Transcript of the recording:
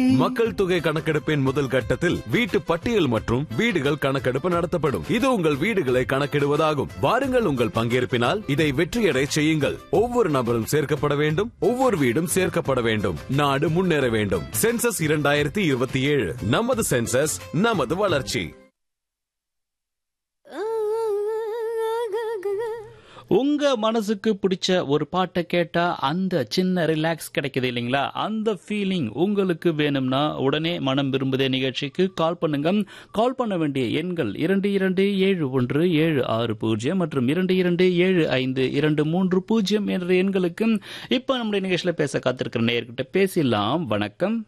மக்கள் தொகை கணக்கெடுப்பின் முதல் கட்டத்தில் வீட்டு பட்டியல் மற்றும் வீடுகள் கணக்கெடுப்பு நடத்தப்படும் இது உங்கள் வீடுகளை கணக்கிடுவதாகும் வாருங்கள் உங்கள் பங்கேற்பினால் இதை வெற்றியடை செய்யுங்கள் ஒவ்வொரு நபரும் சேர்க்கப்பட வேண்டும் ஒவ்வொரு வீடும் சேர்க்கப்பட வேண்டும் நாடு முன்னேற வேண்டும் சென்சஸ் இரண்டாயிரத்தி இருபத்தி ஏழு நமது சென்சஸ் நமது வளர்ச்சி உங்க மனசுக்கு பிடிச்ச ஒரு பாட்டை கேட்டா அந்த சின்ன ரிலாக்ஸ் கிடைக்குது இல்லைங்களா அந்த ஃபீலிங் உங்களுக்கு வேணும்னா உடனே மனம் விரும்புதே நிகழ்ச்சிக்கு கால் பண்ணுங்க கால் பண்ண வேண்டிய எண்கள் இரண்டு இரண்டு ஏழு ஒன்று ஏழு ஆறு பூஜ்ஜியம் மற்றும் இரண்டு இரண்டு ஏழு ஐந்து இரண்டு மூன்று பூஜ்ஜியம் என்ற எண்களுக்கு இப்ப நம்முடைய நிகழ்ச்சியில பேச காத்திருக்கிற நேயர்கிட்ட பேசிடலாம் வணக்கம்